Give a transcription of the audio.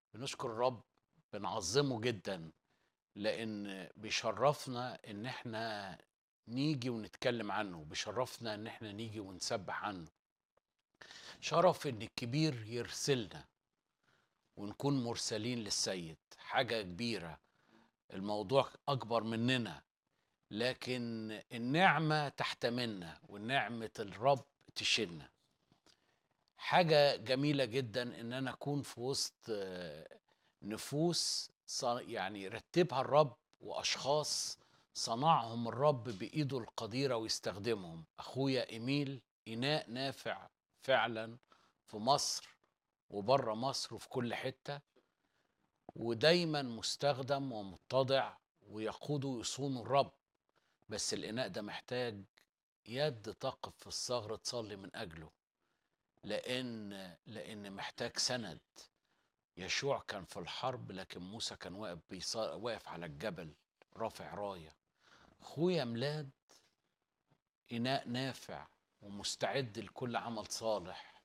بنشكر الرب بنعظمه جدا لان بيشرفنا ان احنا نيجي ونتكلم عنه بيشرفنا ان احنا نيجي ونسبح عنه شرف ان الكبير يرسلنا ونكون مرسلين للسيد حاجة كبيرة الموضوع أكبر مننا لكن النعمة تحتملنا ونعمة الرب تشيلنا حاجة جميلة جدا إن أنا أكون في وسط آه، نفوس ص- يعني رتبها الرب وأشخاص صنعهم الرب بإيده القديرة ويستخدمهم أخويا إيميل إناء نافع فعلا في مصر وبره مصر وفي كل حتة ودايما مستخدم ومتضع ويقوده ويصون الرب بس الإناء ده محتاج يد تقف في الثغر تصلي من أجله لأن لأن محتاج سند يشوع كان في الحرب لكن موسى كان واقف بيص- واقف على الجبل رافع راية أخويا ميلاد إناء نافع ومستعد لكل عمل صالح